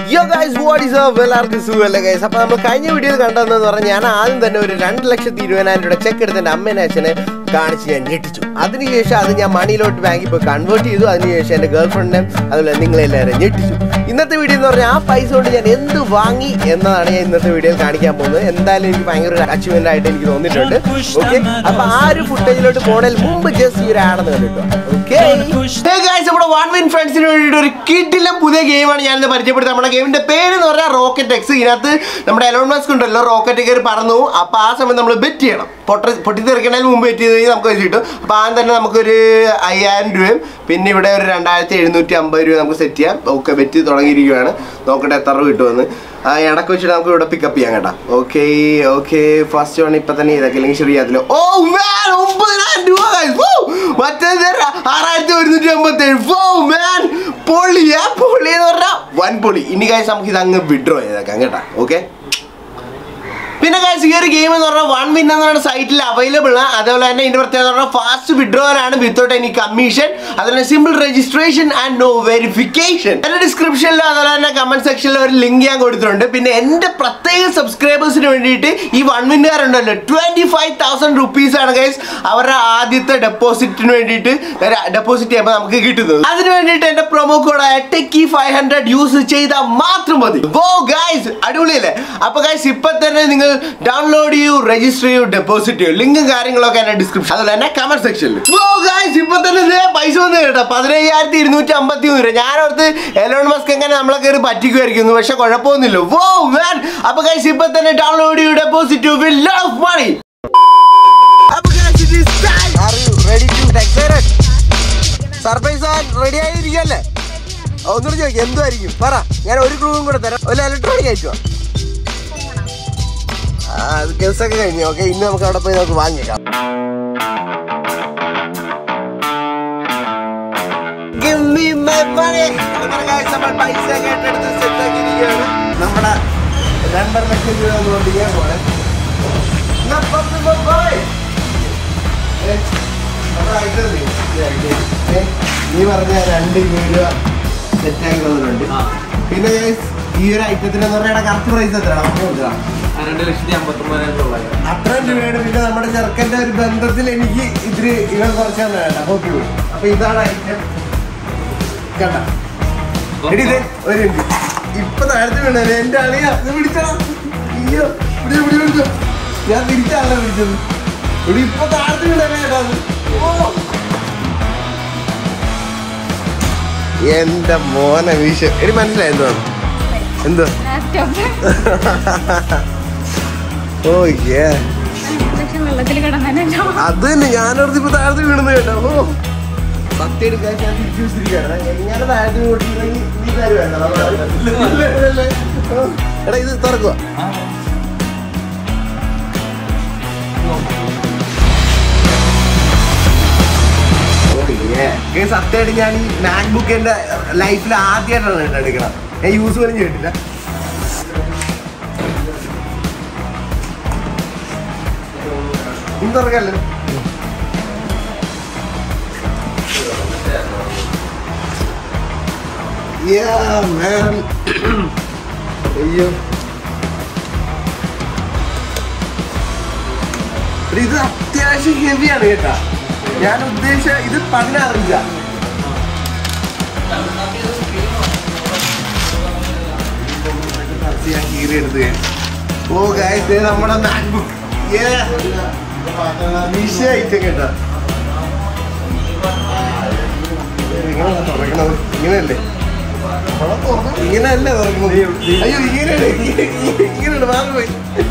യോ guys what is up എല്ലാവർക്കും സുഖമല്ലേ ഗൈസ് അപ്പോൾ നമ്മൾ കഴിഞ്ഞ വീഡിയോയിൽ കണ്ടതെന്ന് പറഞ്ഞാൽ ഞാൻ ആദ്യം തന്നെ ഒരു രണ്ട് ലക്ഷത്തി ഇരുപതിനായിരം രൂപയുടെ ചെക്ക് എടുത്ത് എൻ്റെ അമ്മേനെ അച്ഛനെ കാണിച്ച് ഞാൻ ഞെട്ടിച്ചു അതിനുശേഷം അത് ഞാൻ മണിയിലോട്ട് ബാങ്കിൽ പോയി കൺവേർട്ട് ചെയ്തു അതിനുശേഷം എൻ്റെ ഗേൾ ഫ്രണ്ടിനെ അതുപോലെ നിങ്ങളെല്ലാവരും ഞെട്ടിച്ചു ഇന്നത്തെ വീഡിയോ എന്ന് പറഞ്ഞാൽ ആ പൈസ കൊണ്ട് ഞാൻ എന്ത് വാങ്ങി എന്നതാണ് ഞാൻ ഇന്നത്തെ വീഡിയോയിൽ കാണിക്കാൻ പോകുന്നത് എന്തായാലും എനിക്ക് ഭയങ്കര ഒരു അച്ചീവ്മെന്റ് ആയിട്ട് എനിക്ക് തോന്നിയിട്ടുണ്ട് ഓക്കെ അപ്പൊ ആ ഒരു ഫുട്ടേജിലോട്ട് പോണേൽ മുമ്പ് ജസ്റ്റ് ഈ ഒരു ആടെന്ന് കണ്ടിട്ടോ ഓക്കെ നമ്മുടെ വൺ വിൻ ഫ്രണ്ട്സിന് വേണ്ടിയിട്ട് ഒരു കിട്ടില്ല പുതിയ ഗെയിമാണ് ഞാൻ ഇന്ന് പരിചയപ്പെടുത്തുന്നത് നമ്മുടെ ഗെയിമിന്റെ പേര് എന്ന് പറഞ്ഞാൽ റോക്കറ്റ് എക്സ് ഇതിനകത്ത് നമ്മുടെ എലോൺ മസ്ക് ഉണ്ടല്ലോ റോക്കറ്റ് കയറി പറന്നു അപ്പൊ ആ സമയം നമ്മൾ ബെറ്റ് ചെയ്യണം പൊട്ട പൊട്ടിത്തെറിക്കണതിന് മുമ്പ് ബെറ്റ് ചെയ്ത് കഴിഞ്ഞാൽ നമുക്ക് പൈസ കിട്ടും അപ്പൊ ആദ്യം തന്നെ നമുക്കൊരു അയ്യായിരം രൂപയും പിന്നെ ഇവിടെ ഒരു രണ്ടായിരത്തി എഴുന്നൂറ്റി അമ്പത് രൂപ നമുക്ക് സെറ്റ് ചെയ്യാം ഓക്കെ ബെറ്റ് തുടങ്ങിയിരിക്കുകയാണ് നോക്കട്ടെ എത്ര രൂപ കിട്ടുമെന്ന് ആ ഇടക്ക് വെച്ചിട്ട് നമുക്ക് ഇവിടെ പിക്കപ്പ് ചെയ്യാം കേട്ടോ ഓക്കെ ഓക്കെ ഫസ്റ്റ് വൺ ഇപ്പൊ തന്നെ ഇതൊക്കെ അല്ലെങ്കിൽ ശരിയാത്തില്ല ഓ man, ഒമ്പതിനായിരം രൂപ guys. Woo! മറ്റേത് ആറായിരത്തി ഒരുന്നൂറ്റി അമ്പത്തി ഏഴ് മാൻ പൊളിയാ പൊളി എന്ന് പറഞ്ഞാൽ വൻ പൊളി ഇനി കാഴ്ച നമുക്ക് ഇത് അങ്ങ് വിഡ്രോ ചെയ്തേക്കാം കേട്ടാ ഓക്കെ പിന്നെ guys, ഈ ഒരു ഗെയിം എന്ന് പറഞ്ഞാൽ വൺ വിൻ എന്ന് പറയുന്ന സൈറ്റിൽ അവൈലബിൾ ആണ് അതുപോലെ തന്നെ ഇതിന്റെ പ്രത്യേകത എന്ന് പറഞ്ഞാൽ ഫാസ്റ്റ് വിഡ്രോവൽ ആണ് വിത്തൗട്ട് എനി കമ്മീഷൻ അതുപോലെ simple registration and no verification എന്റെ ഡിസ്ക്രിപ്ഷനിലും അതുപോലെ തന്നെ കമന്റ് സെക്ഷനിലും ഒരു ലിങ്ക് ഞാൻ കൊടുത്തിട്ടുണ്ട് പിന്നെ എന്റെ പ്രത്യേക സബ്സ്ക്രൈബേഴ്സിന് വേണ്ടിയിട്ട് ഈ വൺ വിന്നുകാരുണ്ടല്ലോ ട്വന്റി ഫൈവ് തൗസൻഡ് റുപ്പീസ് ആണ് ഗൈസ് അവരുടെ ആദ്യത്തെ ഡെപ്പോസിറ്റിന് വേണ്ടിയിട്ട് ഡെപ്പോസിറ്റ് ചെയ്യുമ്പോൾ നമുക്ക് കിട്ടുന്നത് അതിന് വേണ്ടിയിട്ട് എന്റെ പ്രൊമോ കോഡായ ടെക്കി ഫൈവ് ഹൺഡ്രഡ് യൂസ് ചെയ്താൽ മാത്രം മതി ഓ ഗൈസ് അടിപൊളിയല്ലേ അപ്പൊ ഗൈസ് ഇപ്പൊ തന്നെ നിങ്ങൾ ഡൗൺലോഡ് ചെയ്യൂ രജിസ്റ്റർ ചെയ്യൂ ഡെപ്പോസിറ്റ് ചെയ്യൂ ലിങ്കും കാര്യങ്ങളൊക്കെ എന്റെ ഡിസ്ക്രിപ്ഷൻ അതുപോലെ തന്നെ കമന്റ് സെക്ഷനിൽ ഓ ഗൈസ് ഇപ്പൊ തന്നെ ദേ പൈസ വന്നു കേട്ടോ പതിനയ്യായിരത്തി ഇരുന്നൂറ്റി അമ്പത്തി മൂന്ന് രൂപ ഞാനോർത്ത് എലോൺ മസ്ക് എങ്ങനെ നമ്മളെ കയറി പറ്റിക്കുമായിരിക്കുന്നു പക്ഷെ കുഴപ്പമൊന്നുമില്ല ഓ മാൻ അപ്പൊ ഗൈസ് ഇപ്പൊ തന്നെ ഡൗൺലോഡ് ചെയ്യൂ ഡെപ്പോസിറ്റ് വിൽ ലവ് മണി അപ്പൊ guys, it is time. Are you ready to excited? Surprise ready ആയിരിക്കല്ലേ ഒന്നുകൂടി ചോദിക്കും എന്തുമായിരിക്കും പറ ഞാൻ ഒരു ക്രൂവും കൂടെ തരാം ഒരു ഇലക്ട്രോണിക് അയച്ചോ ആ അത് ഗൾസൊക്കെ കഴിഞ്ഞു ഓക്കെ ഇന്ന് നമുക്ക് അവിടെ പോയി നമുക്ക് വാങ്ങിയേക്കാം Give me my money. അങ്ങനെ guys, നമ്മൾ പൈസ ഒക്കെ ഏറ്റെടുത്ത് set ആക്കിയിരിക്കുകയാണ്. നമ്മുടെ രണ്ടര ലക്ഷം രൂപ ഒന്ന് കൊണ്ടിരിക്കാൻ പോലെ എന്നാ പത്ത് പോ- പോരെ. ഏ, നമ്മുടെ item ഇല്ലേ? ഈ item. ഏ, നീ പറഞ്ഞ രണ്ട് രൂപ സെറ്റ് ആക്കി തന്നിട്ടുണ്ട് പിന്നെ guys, ഈ ഒരു ഐറ്റത്തിന് എന്ന് പറഞ്ഞാൽ കറക്റ്റ് പ്രൈസ് എത്രയാണ് നമുക്ക് കൊടുക്കാം രണ്ട് ലക്ഷത്തി അമ്പത്തി ഒമ്പതിനായിരം തൊള്ളായിരം അത്രയും രൂപയാണ് പിന്നെ നമ്മുടെ ചെറുക്കന്റെ ഒരു ബന്ധത്തിൽ എനിക്ക് ഇതിന് ഇവൻ കുറച്ച് തന്നെ വേണ്ട ഓക്കെ അപ്പൊ ഇതാണ് ഐറ്റം കണ്ട എടി ഇത് ഒരു മിനിറ്റ് ഇപ്പൊ താഴത്ത് വീണല്ലേ എന്റെ അളിയാ ഇത് പിടിച്ചോ അയ്യോ ഇവിടെ ഇവിടെ പിടിച്ചോ ഞാൻ തിരിച്ചാണല്ലോ പിടിച്ചത് ഇവിടെ ഇപ്പൊ താഴത്ത് വീണല്ലേ ഏട്ടാ അത്. ഓ എന്റെ മോനെ വീശ എടി മനസ്സിലായി എന്തോ എന്തോ ഓ ഏ ലക്ഷം വെള്ളത്തിൽ കിടന്നല്ലോ അത് തന്നെ ഞാനോർത്ത് ഇപ്പൊ താഴത്ത് വീണെന്ന് കേട്ടോ ഓ സത്യം എടുക്കാൻ ഞാൻ തിരിച്ചു വെച്ചിരിക്കുകയാണ് എങ്ങനെ താഴത്ത് വീട്ടിട്ടുണ്ടെങ്കിൽ നീ തരുവേണ്ട എടാ ഇത് തുറക്കുക സത്യമായിട്ട് ഞാൻ ഈ മാക്ബുക്ക് എന്റെ ലൈഫിൽ ആദ്യമായിട്ടാണ് കേട്ടോ എടുക്കണം ഞാൻ യൂസ് പോലും ചെയ്തിട്ടില്ല ഇന്ന് തുറക്കല്ലോ Yeah, man. അയ്യോ എടി, ഇത് അത്യാവശ്യം ഹെവിയാണ് കേട്ടാ ഞാൻ ഉദ്ദേശിച്ച ഇത് പതിനാറിഞ്ച ഞാൻ കീറിയെടുത്ത് ഓ ഗായസ് നമ്മുടെ മാക്ബുക്ക് വിഷയായിട്ട് കേട്ടാ ഇങ്ങനെ തുറക്കണത് ഇങ്ങനെയല്ലേ ഇങ്ങനെയല്ല തുറക്കുന്നത് അയ്യോ ഇങ്ങനെയാണ് ഇങ്ങനെയാണ് മാറി പോയി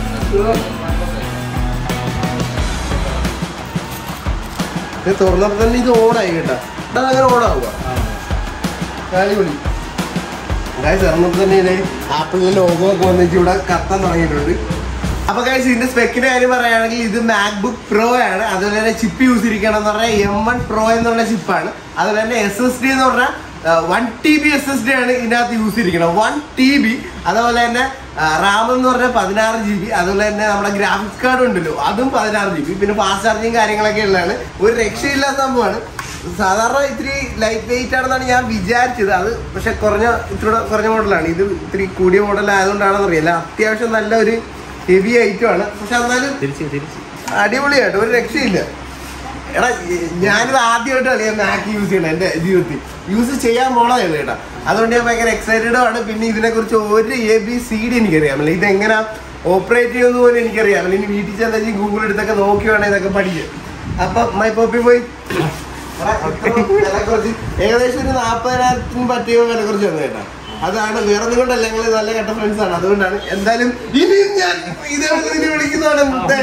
ഇത് തുറന്നപ്പോ തന്നെ ഇത് ഓണായി കേട്ടാ ഇതാ അങ്ങനെ ഓണാവുക അടിപൊളി ഗായ്സ് ഇറങ്ങുമ്പോൾ തന്നെ ഇത് ആപ്പിളിന്റെ ലോഗോ ഒക്കെ വന്നിട്ട് ഇവിടെ കത്താൻ തുടങ്ങിയിട്ടുണ്ട് അപ്പൊ ഗൈസ് ഇതിന്റെ സ്പെക്കിന്റെ കാര്യം പറയുകയാണെങ്കിൽ ഇത് മാക്ബുക്ക് പ്രോ ആണ് അതുപോലെ തന്നെ ചിപ്പ് യൂസ് ഇരിക്കണം എന്ന് പറഞ്ഞാൽ എം വൺ പ്രോ എന്ന് പറഞ്ഞ ചിപ്പാണ് അതുപോലെ തന്നെ എസ് എസ് ഡി എന്ന് പറഞ്ഞാൽ one T B S S D ആണ് ഇതിനകത്ത് യൂസ് ചെയ്തിരിക്കുന്നത് വൺ ടി ബി അതുപോലെ തന്നെ റാം എന്ന് പറഞ്ഞാൽ പതിനാറ് ജി ബി അതുപോലെ തന്നെ നമ്മുടെ ഗ്രാഫിക്സ് കാർഡ് ഉണ്ടല്ലോ അതും പതിനാറ് ജി ബി പിന്നെ ഫാസ്റ്റ് ചാർജിങ് കാര്യങ്ങളൊക്കെ ഉള്ളതാണ് ഒരു രക്ഷയില്ലാത്ത സംഭവമാണ് സാധാരണ ഇത്തിരി ലൈറ്റ് വെയിറ്റ് ആണെന്നാണ് ഞാൻ വിചാരിച്ചത് അത് പക്ഷെ കുറഞ്ഞ ഇത്തിരി കുറഞ്ഞ മോഡലാണ് ഇത് ഇത്തിരി കൂടിയ മോഡൽ ആയതുകൊണ്ടാണെന്ന് അറിയില്ല അത്യാവശ്യം നല്ല ഒരു ഹെവി ഐറ്റം ആണ് പക്ഷെ എന്നാലും തിരിച്ച് തിരിച്ച് അടിപൊളിയായിട്ട് ഒരു രക്ഷയില്ല എടാ ഈ- ഞാനിത് ആദ്യമായിട്ടാണ് ഞാൻ മാക്ക് യൂസ് ചെയ്യണത് എൻ്റെ ജീവിതത്തിൽ യൂസ് ചെയ്യാൻ പോണതാണ് കേട്ടാ അതുകൊണ്ട് ഞാൻ ഭയങ്കര എക്സൈറ്റഡ് ആണ് പിന്നെ ഇതിനെക്കുറിച്ച് ഒരു എ ബി സി ഡി എനിക്കറിയാമല്ലോ ഇതെങ്ങനെ ഓപ്പറേറ്റ് ചെയ്യുന്നത് പോലും എനിക്കറിയാമല്ലോ ഇനി വീട്ടിൽ ചെന്നാൽ ഗൂഗിൾ എടുത്തൊക്കെ നോക്കി വേണം ഇതൊക്കെ പഠിക്കുക അപ്പൊ മൈ പോപ്പി പോയി എടാ, ഇത്ര വില കുറച്ച് ഏകദേശം ഒരു നാൽപ്പതിനായിരത്തിന് പറ്റിയ വില കുറച്ച് വന്നു കേട്ടാ അതാണ് വേറെ ഒന്നും കൊണ്ടല്ല ഞങ്ങൾ നല്ല കെട്ട ഫ്രണ്ട്സ് ആണ് അതുകൊണ്ടാണ് എന്തായാലും ഇനി ഞാൻ ഇതേ ഇതിനെ വിളിക്കുന്നതാണ് മുത്തേ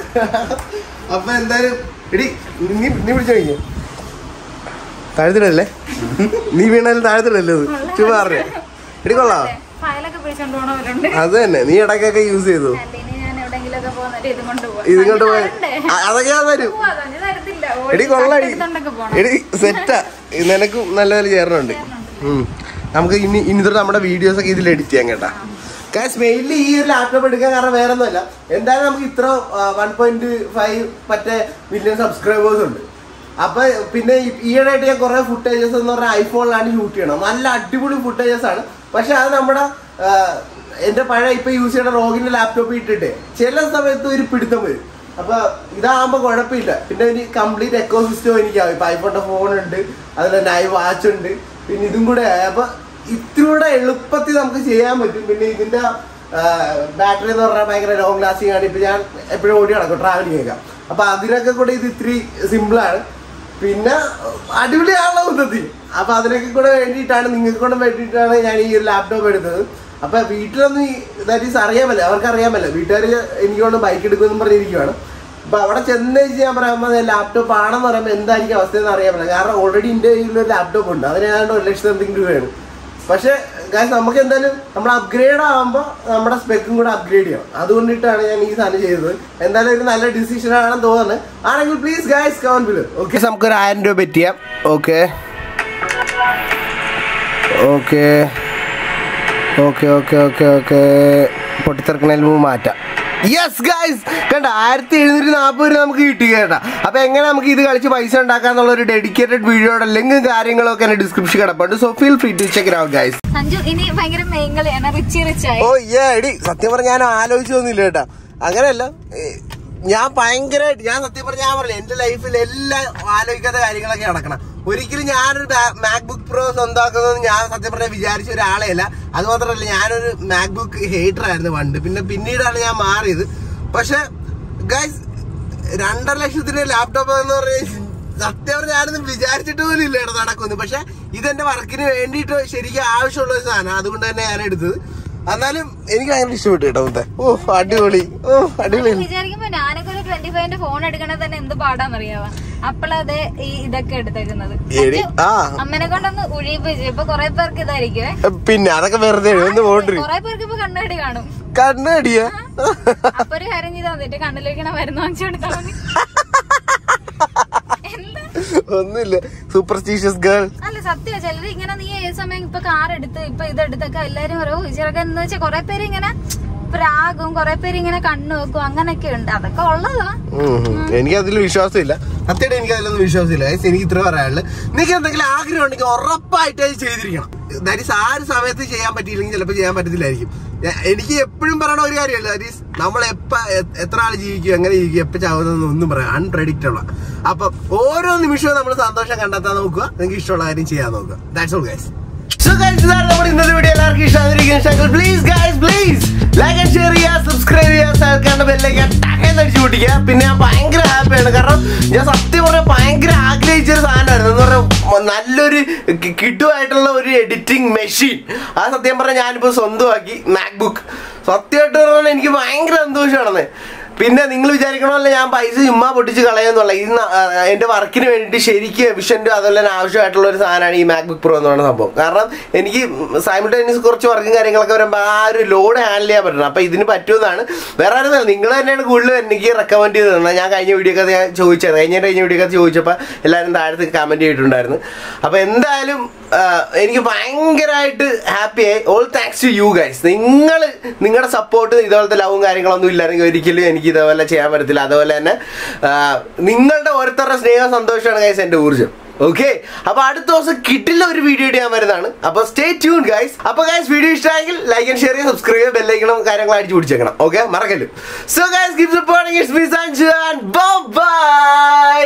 അപ്പൊ എന്തായാലും എടി നീ നീ വിളിച്ചു നോക്കിയേ താഴ്ത്തിടല്ലേ നീ വീണാലും താഴ്ത്തിടല്ലേ അത് ചുമ്മാ പറഞ്ഞേ എടി കൊള്ളാം ഫയലൊക്കെ പിടിച്ചോണ്ട് പോണവരുണ്ട് അത് തന്നെ നീ ഇടയ്ക്കൊക്കെ യൂസ് ചെയ്തു അല്ലെങ്കിൽ ഞാൻ എവിടെങ്കിലൊക്കെ പോകുന്നിട്ട് ഇതും കൊണ്ട് പോവാം. ഇതും കൊണ്ട് പോയി തരണ്ടേ? അ- അതൊക്കെ ഞാൻ തരും പോവാ, തന്നെ തരത്തില്ല. എടി ഓടി കൊള്ളാടി തട്ടിയെടുത്തോണ്ടൊക്കെ പോണം. എടി സെറ്റാ നിനക്കും നല്ല പോലെ ചേർന്നുണ്ട് ഉം. നമുക്ക് ഇനി ഇനി തൊട്ട് നമ്മുടെ വീഡിയോസ് ഒക്കെ ഇതിൽ എഡിറ്റ് ചെയ്യാൻ കേട്ടാ മെയിൻലി ഈ ഒരു ലാപ്ടോപ്പ് എടുക്കാൻ കാരണം വേറെ ഒന്നുമല്ല എന്തായാലും നമുക്ക് ഇത്ര വൺ പോയിന്റ് ഫൈവ് മറ്റേ മില്യൺ സബ്സ്ക്രൈബേഴ്സ് ഉണ്ട് അപ്പൊ പിന്നെ ഈ- ഈയിടെയായിട്ട് ഞാൻ കുറെ ഫുട്ടേജസ് എന്ന് പറഞ്ഞാൽ ഐഫോണിലാണ് ഷൂട്ട് ചെയ്യണം നല്ല അടിപൊളി ഫുട്ടേജസ് ആണ് പക്ഷെ അത് നമ്മുടെ ആ, എന്റെ പഴയ ഇപ്പൊ യൂസ് ചെയ്യുന്ന റോഗിന്റെ ലാപ്ടോപ്പ് ഇട്ടിട്ട് ചില സമയത്ത് ഒരു പിടുത്തം വരും അപ്പൊ ഇതാകുമ്പോ കുഴപ്പമില്ല പിന്നെ ഒരു കംപ്ലീറ്റ് എക്കോ സിസ്റ്റം എനിക്കാവും ഇപ്പൊ ഐഫോണിന്റെ ഫോൺ ഉണ്ട് അതിൽ നൈ വാച്ച് ഉണ്ട് പിന്നെ ഇതും കൂടെ ആയി. അപ്പൊ ഇത്തിരൂടെ എളുപ്പത്തിൽ നമുക്ക് ചെയ്യാൻ പറ്റും പിന്നെ ഇതിന്റെ ബാറ്ററി എന്ന് പറഞ്ഞാൽ ഭയങ്കര ലോങ് ലാസ്റ്റിംഗ് ആണ് ഇപ്പൊ ഞാൻ എപ്പോഴും ഓടി നടക്കും ട്രാവലിംഗ് ഒക്കെ അപ്പൊ അതിനൊക്കെ കൂടെ ഇത് ഇത്തിരി സിമ്പിൾ ആണ് പിന്നെ അടിപൊളിയാണല്ലോ മൊത്തത്തിൽ അപ്പൊ അതിനൊക്കെ കൂടെ വേണ്ടിയിട്ടാണ് നിങ്ങൾക്ക് കൂടെ വേണ്ടിയിട്ടാണ് ഞാൻ ഈ ഒരു ലാപ്ടോപ്പ് എടുത്തത് അപ്പൊ വീട്ടിലൊന്നും ദാറ്റ് ഈസ് അറിയാമല്ലോ അവർക്ക് അറിയാമല്ലോ വീട്ടുകാർ എനിക്കൊണ്ട് ബൈക്ക് എടുക്കുമെന്ന് പറഞ്ഞിരിക്കുവാണ് അപ്പൊ അവിടെ ചെന്ന് ഞാൻ പറയുമ്പോൾ ലാപ്ടോപ്പ് ആണെന്ന് പറയുമ്പോൾ എന്തായിരിക്കും അവസ്ഥ എന്ന് അറിയാമല്ലോ കാരണം ഓൾറെഡി എൻ്റെ കയ്യിൽ ഒരു ലാപ്ടോപ്പ് ഉണ്ട് അതിന് ഏതാണ്ട് ഒരു ലക്ഷത്തി സംതിങ് രൂപയാണ് പക്ഷെ ഗായ്സ് നമുക്ക് എന്തായാലും നമ്മൾ അപ്ഗ്രേഡ് ആകുമ്പോൾ നമ്മുടെ സ്പെക്കും കൂടെ അപ്ഗ്രേഡ് ചെയ്യണം അതുകൊണ്ടിട്ടാണ് ഞാൻ ഈ സാധനം ചെയ്തത് എന്തായാലും ഒരു നല്ല ഡിസിഷൻ ആണെന്ന് തോന്നുന്നത് ആണെങ്കിൽ please guys comment below okay നമുക്കൊരു ആയിരം രൂപ ബെറ്റ് ചെയ്യാം okay okay okay okay okay okay പൊട്ടിത്തെറക്കണതിൽ മുമ്പ് മാറ്റാം യെസ് ഗൈസ് കണ്ട ആയിരത്തി എഴുന്നൂറ്റി നാൽപ്പത് രൂപ നമുക്ക് കിട്ടി കേട്ടാ അപ്പൊ എങ്ങനെ നമുക്ക് ഇത് കളിച്ച് പൈസ ഉണ്ടാക്കാന്നുള്ള ഒരു ഡെഡിക്കേറ്റഡ് വീഡിയോയുടെ ലിങ്കും കാര്യങ്ങളും ഒക്കെ എന്നെ ഡിസ്ക്രിപ്ഷൻ കിടപ്പുണ്ട് so feel free to check out guys Sanju ഇനി ഭയങ്കര മെയിൻകളിയാണ് റിച്ച് റിച്ച് ആയി ഓ ഏ എടി സത്യം പറഞ്ഞ ഞാൻ ആലോചിച്ചൊന്നുമില്ല കേട്ടാ അങ്ങനെയല്ല ഏ, ഞാൻ ഭയങ്കരമായിട്ട് ഞാൻ സത്യം പറഞ്ഞ ഞാൻ പറഞ്ഞില്ല എന്റെ ലൈഫിൽ എല്ലാം ആലോചിക്കാത്ത കാര്യങ്ങളൊക്കെ നടക്കണം ഒരിക്കലും ഞാനൊരു മാക്ബുക്ക് പ്രോ സ്വന്തമാക്കുന്നത് ഞാൻ സത്യം പറഞ്ഞാൽ വിചാരിച്ച ഒരാളെയല്ല അത് മാത്രമല്ല ഞാനൊരു മാക്ബുക്ക് ഹേറ്റർ ആയിരുന്നു പണ്ട് പിന്നെ പിന്നീടാണ് ഞാൻ മാറിയത് പക്ഷെ ഗൈസ് രണ്ടര ലക്ഷത്തിന്റെ ലാപ്ടോപ്പ് എന്ന് പറഞ്ഞാൽ സത്യം പറഞ്ഞാൽ ഞാനൊന്നും വിചാരിച്ചിട്ട് പോലും ഇല്ല ഇവിടെ നടക്കുന്നു പക്ഷെ ഇതെന്റെ വർക്കിന് വേണ്ടിയിട്ട് ശരിക്കും ആവശ്യമുള്ള ഒരു സാധനം അതുകൊണ്ട് തന്നെ ഞാൻ എടുത്തത് എന്നാലും എനിക്ക് ഭയങ്കര ഇഷ്ടപ്പെട്ടു കേട്ടോ മുത്തേ. ഓ അടിപൊളി ഓ അടിപൊളി വിചാരിക്കുമ്പോ ഞാനൊക്കെ ഒരു ട്വന്റി ഫൈവിന്റെ ഫോൺ എടുക്കണത് തന്നെ എന്ത് പാടാന്നറിയാവാ അപ്പോഴതേ ഈ ഇതൊക്കെ എടുത്തേക്കുന്നത് എടി, സഞ്ജു, ആ. അമ്മനെ കൊണ്ടൊന്ന് ഉഴിയിപ്പിച്ചു ഇപ്പൊ കൊറേ പേർക്ക് ഇതായിരിക്കുവേ പിന്നെ അതൊക്കെ വെറുതെ ഒന്ന് പോണ്ടി കൊറേ പേർക്ക് ഇപ്പൊ കണ്ണുകടി കാണും കണ്ണടിയ അപ്പൊ ഒരു കാര്യം ചെയ്താൽ മതി എന്റെ കണ്ണിലേക്കണ മരുന്ന് വാങ്ങിച്ചു കൊടുത്താൽ മതി എന്താ ഒന്നുമില്ല സൂപ്പർസ്റ്റീഷ്യസ് ഗേൾ അല്ല സത്യം ചിലര് ഇങ്ങനെ നീ ഏത് സമയം ഇപ്പൊ കാർ എടുത്ത് ഇപ്പൊ ഇതെടുത്തൊക്കെ എല്ലാരും ഓരോ ചെറുക്കൻ എന്ന് വെച്ചാൽ കൊറേ പേര് ഇങ്ങനെ പ്രാകും കൊറേ പേര് ഇങ്ങനെ കണ്ണു വെക്കും അങ്ങനൊക്കെ ഉണ്ട് അതൊക്കെ ഉള്ളതാ എനിക്ക് അതിൽ വിശ്വാസമില്ല സത്യമായിട്ട് എനിക്ക് അതിലൊന്നും വിശ്വാസമില്ല Guys, എനിക്ക് ഇത്ര പറയാനുള്ളത് നിങ്ങൾക്ക് എന്തെങ്കിലും ആഗ്രഹം ഉണ്ടെങ്കിൽ ഉറപ്പായിട്ട് അത് ചെയ്തിരിക്കണം ദാറ്റ് ആ ഒരു സമയത്ത് ചെയ്യാൻ പറ്റിയില്ലെങ്കിൽ ചിലപ്പോൾ ചെയ്യാൻ പറ്റത്തില്ലായിരിക്കും ഞാ- എനിക്ക് എപ്പോഴും പറയണ ഒരു കാര്യമല്ല ദാറ്റ് ഈസ് നമ്മൾ എപ്പ എ- എത്ര ആൾ ജീവിക്കും എങ്ങനെ ജീവിക്കും എപ്പോ ചാവുന്നതെന്ന് ഒന്നും പറയാം അൺപ്രഡിക്റ്റബിൾ അപ്പൊ ഓരോ നിമിഷവും നമ്മൾ സന്തോഷം കണ്ടെത്താൻ നോക്കുക നിങ്ങൾക്ക് ഇഷ്ടമുള്ള കാര്യം ചെയ്യാൻ നോക്കുക that's all guys so guys ഇതാണ് നമ്മുടെ ഇന്നത്തെ വീഡിയോ എല്ലാവർക്കും ഇഷ്ടമായിരിക്കും please guys please like and share ചെയ്യുക സബ്സ്ക്രൈബ് ചെയ്യുക സർക്കാരിന്റെ ബെല്ലേക്ക് ടക്കേന്ന് അടിച്ചു പൊട്ടിക്കുക പിന്നെ ഞാൻ ഭയങ്കര ഹാപ്പിയാണ് കാരണം ഞാൻ സത്യം പറഞ്ഞാൽ ഭയങ്കര ആഗ്രഹിച്ച ഒരു സാധനമായിരുന്നു എന്ന് പറഞ്ഞാൽ നല്ലൊരു കി- കിട്ടുമായിട്ടുള്ള ഒരു എഡിറ്റിംഗ് മെഷീൻ ആ സത്യം പറഞ്ഞാൽ ഞാനിപ്പോൾ സ്വന്തമാക്കി മാക്ബുക്ക് സത്യമായിട്ട് പറഞ്ഞാൽ എനിക്ക് ഭയങ്കര സന്തോഷമാണെന്ന് പിന്നെ നിങ്ങൾ വിചാരിക്കണമല്ലോ ഞാൻ പൈസ ചുമ്മാ പൊട്ടിച്ച് കളയുന്നുള്ള ഇത് ന- ആ, എന്റെ വർക്കിന് വേണ്ടിയിട്ട് ശരിക്കും എഫിഷ്യന്റ് അതുപോലെ തന്നെ ആവശ്യമായിട്ടുള്ള ഒരു സാധനമാണ് ഈ മാക്ബുക്ക് പ്രോ എന്ന് പറയുന്ന സംഭവം കാരണം എനിക്ക് സൈമിൾട്ടേനിയസ് കുറച്ച് വർക്കും കാര്യങ്ങളൊക്കെ വരുമ്പോൾ ആ ഒരു ലോഡ് ഹാൻഡിൽ ചെയ്യാൻ പറ്റണം അപ്പൊ ഇതിന് പറ്റുമെന്നാണ് വേറെ ആരും നിങ്ങൾ തന്നെയാണ് കൂടുതലും എനിക്ക് റെക്കമെൻഡ് ചെയ്ത് തന്നെ ഞാൻ കഴിഞ്ഞ വീഡിയോ ഒക്കെ ഞാൻ ചോദിച്ചത് കഴിഞ്ഞ കഴിഞ്ഞ വീഡിയോ ഒക്കെ ചോദിച്ചപ്പോൾ എല്ലാവരും താഴത്ത് കമന്റ് ചെയ്തിട്ടുണ്ടായിരുന്നു അപ്പൊ എന്തായാലും ആ, എനിക്ക് ഭയങ്കരമായിട്ട് ഹാപ്പി ആയി all thanks to you guys നിങ്ങൾ നിങ്ങളുടെ സപ്പോർട്ട് ഇതുപോലത്തെ ലവും കാര്യങ്ങളൊന്നും ഇല്ലായിരുന്നെങ്കിൽ ഒരിക്കലും എനിക്ക് ഇതേപോലെ ചെയ്യാൻ പറ്റത്തില്ല അതുപോലെ തന്നെ ആ, നിങ്ങളുടെ ഓരോരുത്തരുടെ സ്നേഹ സന്തോഷമാണ് ഗൈസ് എൻ്റെ ഊർജ്ജം ഓക്കെ അപ്പൊ അടുത്ത ദിവസം കിട്ടില്ല ഒരു വീഡിയോ ഇട്ട് ഞാൻ വരുന്നതാണ് അപ്പൊ സ്റ്റേ ട്യൂൺ ഗൈസ് അപ്പൊ ഗൈസ് വീഡിയോ ഇഷ്ടമായെങ്കിൽ ലൈക്ക് ആൻഡ് ഷെയർ ചെയ്യുക സബ്സ്ക്രൈബ് ചെയ്യുക ബെല്ലൈക്കണം കാര്യങ്ങൾ അടിച്ചു പിടിച്ചേക്കണം ഓക്കെ മറക്കല്ലോ so guys give supporting it's me Sanju and bye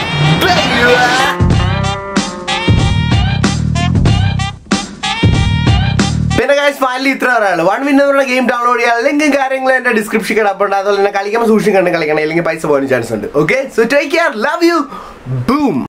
പിന്നെ ഗൈസ് ഫൈനലി ഇത്ര പറയാനുള്ളൂ വൺ വിൻ എന്നുള്ള ഗെയിം ഡൗൺലോഡ് ചെയ്യാൻ ലിങ്കും കാര്യങ്ങളും എന്റെ ഡിസ്ക്രിപ്ഷൻ കിടപ്പുണ്ട് അതുപോലെ തന്നെ കളിക്കുമ്പോൾ സൂക്ഷിക്കണം കളിക്കണം അല്ലെങ്കിൽ പൈസ പോകാൻ ചാൻസ് ഉണ്ട് okay so take care love you boom